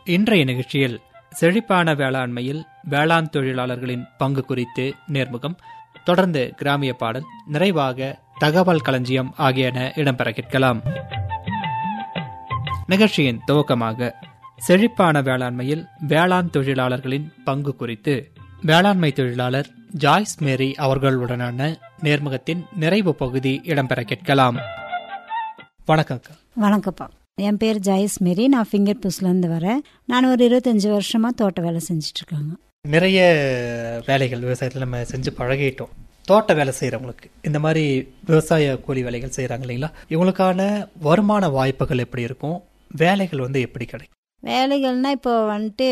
இன்றைய நிகழ்ச்சியில் செழிப்பான வேளாண்மையில் வேளாண் தொழிலாளர்களின் பங்கு குறித்து நேர்முகம் தொடர்ந்து கிராமிய பாடல் நிறைவாக தகவல் களஞ்சியம் ஆகியன இடம்பெற கேட்கலாம் நிகழ்ச்சியின் துவக்கமாக செழிப்பான வேளாண்மையில் வேளாண் தொழிலாளர்களின் பங்கு குறித்து வேளாண்மை தொழிலாளர் ஜாய்ஸ் மேரி அவர்களுடனான நேர்முகத்தின் நிறைவு பகுதி இடம்பெற கேட்கலாம் வணக்கம் அக்கா. வணக்கம்ப்பா என் பேர் ஜெயஸ் மேரி நான் ஃபிங்கர் புஸ்லேருந்து வரேன் நான் ஒரு இருபத்தஞ்சி வருஷமா தோட்ட வேலை செஞ்சுட்டு இருக்காங்க நிறைய வேலைகள் விவசாயத்தில் நம்ம செஞ்சு பழகிட்டோம் தோட்ட வேலை செய்கிறவங்களுக்கு இந்த மாதிரி விவசாய கூலி வேலைகள் செய்கிறாங்க இல்லைங்களா இவங்களுக்கான வருமான வாய்ப்புகள் எப்படி இருக்கும் வேலைகள் வந்து எப்படி கிடைக்கும் வேலைகள்னா இப்போ வந்துட்டு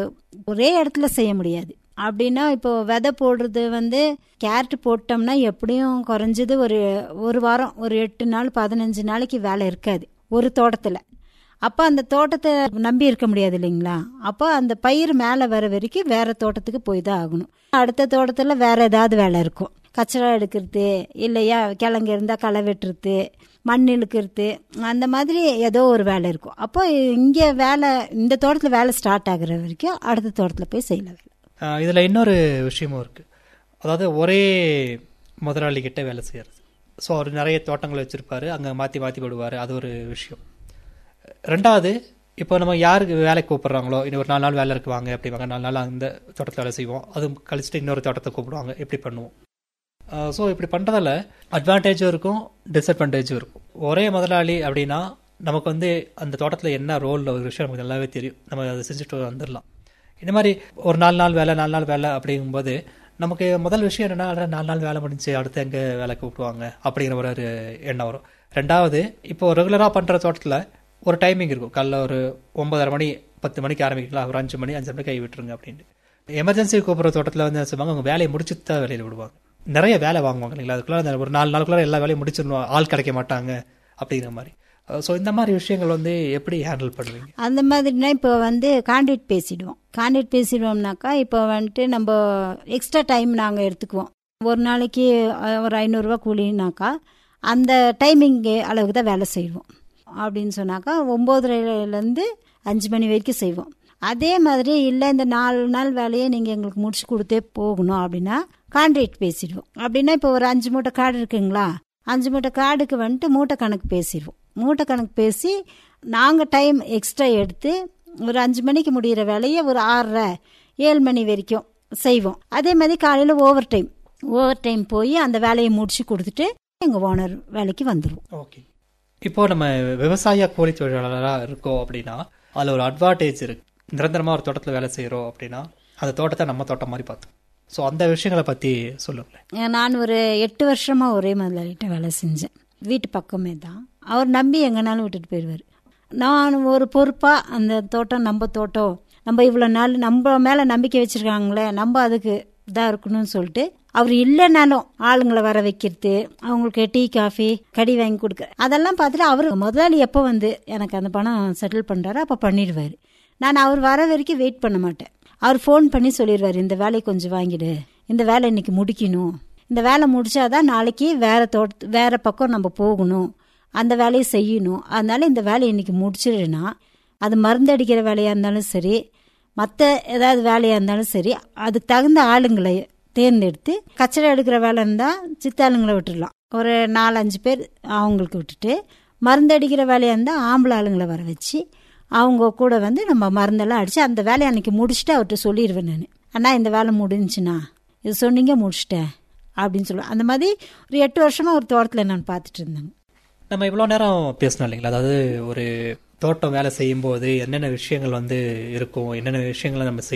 ஒரே இடத்துல செய்ய முடியாது அப்படின்னா இப்போ விதை போடுறது வந்து கேரட் போட்டோம்னா எப்படியும் குறைஞ்சது ஒரு ஒரு வாரம் ஒரு எட்டு நாள் பதினஞ்சு நாளைக்கு வேலை இருக்காது ஒரு தோட்டத்தில் அப்போ அந்த தோட்டத்தை நம்பி இருக்க முடியாது இல்லைங்களா அப்போ அந்த பயிர் மேலே வர வரைக்கும் வேற தோட்டத்துக்கு போய் தான் ஆகணும் அடுத்த தோட்டத்தில் வேற ஏதாவது வேலை இருக்கும் கச்சரா எடுக்கிறது இல்லையா கிழங்கு இருந்தால் களை வெட்டுறது மண் இழுக்கிறது அந்த மாதிரி ஏதோ ஒரு வேலை இருக்கும் அப்போ இங்கே வேலை இந்த தோட்டத்தில் வேலை ஸ்டார்ட் ஆகுற வரைக்கும் அடுத்த தோட்டத்தில் போய் செய்யல வேலை ஆஹ் இதுல இன்னொரு விஷயமும் இருக்கு அதாவது ஒரே முதலாளி கிட்ட வேலை செய்யறது ஸோ அவர் நிறைய தோட்டங்கள் வச்சிருப்பாரு அங்க மாத்தி மாத்தி விடுவாரு அது ஒரு விஷயம் ரெண்டாவது இப்போ நம்ம யாருக்கு வேலைக்கு கூப்பிடுறாங்களோ இன்னும் ஒரு நாலு நாள் வேலை இருக்கு வாங்க அப்படிவாங்க நாலு நாள் அந்த தோட்டத்தில் வேலை செய்வோம் அது கழிச்சுட்டு இன்னொரு தோட்டத்தை கூப்பிடுவாங்க இப்படி பண்ணுவோம் ஸோ இப்படி பண்ணுறதால அட்வான்டேஜும் இருக்கும் டிஸ்அட்வான்டேஜும் இருக்கும் ஒரே முதலாளி அப்படின்னா நமக்கு வந்து அந்த தோட்டத்தில் என்ன ரோல் ஒரு விஷயம் நமக்கு நல்லாவே தெரியும் நம்ம அதை செஞ்சுட்டு வந்துடலாம் இந்த மாதிரி ஒரு நாலு நாள் வேலை நாலு நாள் வேலை அப்படிங்கும்போது நமக்கு முதல் விஷயம் என்னன்னா அட, நாலு நாள் வேலை முடிஞ்சு அடுத்து எங்கே வேலை கூப்பிடுவாங்க அப்படிங்கிற ஒரு ஒரு எண்ணம் வரும் ரெண்டாவது இப்போ ரெகுலராக பண்ணுற தோட்டத்தில் ஒரு டைமிங் இருக்கும் காலைல ஒரு ஒன்பதரை மணி பத்து மணிக்கு ஆரம்பிக்கலாம் ஒரு அஞ்சு மணி அஞ்சு மணிக்கு கை விட்டுருங்க அப்படின்ட்டு எமர்ஜென்சி கூப்பிட்ற தோட்டத்தில் வந்து என்ன செய்வாங்க அவங்க வேலையை முடிச்சுட்டு தான் வேலையில் விடுவாங்க நிறைய வேலை வாங்குவாங்க இல்லைங்களா அதுக்குள்ள அந்த ஒரு நாலு நாளுக்குள்ள எல்லா வேலையும் முடிச்சிடணும் ஆள் கிடைக்க மாட்டாங்க அப்படிங்கிற மாதிரி ஸோ இந்த மாதிரி விஷயங்கள் வந்து எப்படி ஹேண்டில் பண்ணுவீங்க அந்த மாதிரினா இப்போ வந்து கான்ட்ராக்ட் பேசிடுவோம் கான்ட்ராக்ட் பேசிடுவோம்னாக்கா இப்போ வந்துட்டு நம்ம எக்ஸ்ட்ரா டைம் நாங்கள் எடுத்துக்குவோம் ஒரு நாளைக்கு அஹ், ஒரு ஐநூறுரூவா கூலினாக்கா அந்த டைமிங் அளவுக்கு தான் வேலை செய்வோம் அப்படின்னு சொன்னாக்கா ஒம்போதரைலேருந்து அஞ்சு மணி வரைக்கும் செய்வோம் அதே மாதிரி இல்லை இந்த நாலு நாள் வேலையை நீங்கள் எங்களுக்கு முடிச்சு கொடுத்தே போகணும் அப்படின்னா கான்ட்ராக்ட் பேசிடுவோம் அப்படின்னா இப்போ ஒரு அஞ்சு மூட்டை காடு இருக்குங்களா அஞ்சு மூட்டை காடுக்கு வந்துட்டு மூட்டை கணக்கு பேசிடுவோம் மூட்டை கணக்கு பேசி நாங்கள் டைம் எக்ஸ்ட்ரா எடுத்து ஒரு அஞ்சு மணிக்கு முடிகிற வேலையை ஒரு ஆறரை ஏழு மணி வரைக்கும் செய்வோம் அதே மாதிரி காலையில் ஓவர் டைம் ஓவர் டைம் போய் அந்த வேலையை முடிச்சு கொடுத்துட்டு எங்கள் ஓனர் வேலைக்கு வந்துடுவோம் ஓகே இப்போ நம்ம விவசாய கூலி தொழிலாளராக இருக்கோம் அப்படின்னா அதில் ஒரு அட்வான்டேஜ் இருக்கு நிரந்தரமாக ஒரு தோட்டத்தில் வேலை செய்கிறோம் அப்படின்னா அந்த தோட்டத்தை நம்ம தோட்டம் மாதிரி பார்த்தோம் ஸோ அந்த விஷயங்களை பற்றி சொல்லுங்களேன் நான் ஒரு எட்டு வருஷமா ஒரே முதலாளிகிட்ட வேலை செஞ்சேன் வீட்டு பக்கமே தான் அவர் நம்பி எங்கனாலும் விட்டுட்டு போயிடுவார் நான் ஒரு பொறுப்பாக அந்த தோட்டம் நம்ம தோட்டம் நம்ம இவ்வளோ நாள் நம்ம மேலே நம்பிக்கை வச்சுருக்காங்களே நம்ம அதுக்கு இதாக இருக்கணும்னு சொல்லிட்டு அவர் இல்லைனாலும் ஆளுங்களை வர வைக்கிறது அவங்களுக்கு டீ காஃபி கடி வாங்கி கொடுக்க அதெல்லாம் பார்த்துட்டு அவர் முதலாளி எப்போ வந்து எனக்கு அந்த பணம் செட்டில் பண்ணுறாரோ அப்போ பண்ணிடுவார் நான் அவர் வர வரைக்கும் வெயிட் பண்ண மாட்டேன் அவர் ஃபோன் பண்ணி சொல்லிடுவார் இந்த வேலையை கொஞ்சம் வாங்கிடு இந்த வேலை இன்னைக்கு முடிக்கணும் இந்த வேலை முடிச்சாதான் நாளைக்கு வேற தோட்ட வேற பக்கம் நம்ம போகணும் அந்த வேலையை செய்யணும் அதனால இந்த வேலையை இன்னைக்கு முடிச்சிடுனா அது மருந்து அடிக்கிற வேலையாக இருந்தாலும் சரி மற்ற ஏதாவது வேலையாக இருந்தாலும் சரி அதுக்கு தகுந்த ஆளுங்களை தேர்ந்தெடுத்து கச்சரை எடுக்கிற வேலை இருந்தால் சித்தாளுங்களை விட்டுடலாம் ஒரு நாலஞ்சு பேர் அவங்களுக்கு விட்டுட்டு மருந்து அடிக்கிற வேலையாக இருந்தால் ஆம்பளை ஆளுங்களை வர வச்சு அவங்க கூட வந்து நம்ம மருந்தெல்லாம் அடித்து அந்த வேலையை அன்னைக்கு முடிச்சுட்டு அவர்கிட்ட சொல்லிடுவேன் நான் அண்ணா இந்த வேலை முடிஞ்சுண்ணா இது சொன்னீங்க முடிச்சிட்டேன் அப்படின்னு சொல்லுவேன் அந்த மாதிரி ஒரு எட்டு வருஷமாக ஒரு தோட்டத்தில் நான் பார்த்துட்டு இருந்தேங்க நம்ம இவ்வளோ நேரம் பேசணும் இல்லைங்களா அதாவது ஒரு தோட்டம் வேலை செய்யும்போது என்னென்ன விஷயங்கள் வந்து இருக்கும் என்னென்ன விஷயங்களை நம்ம செய்ய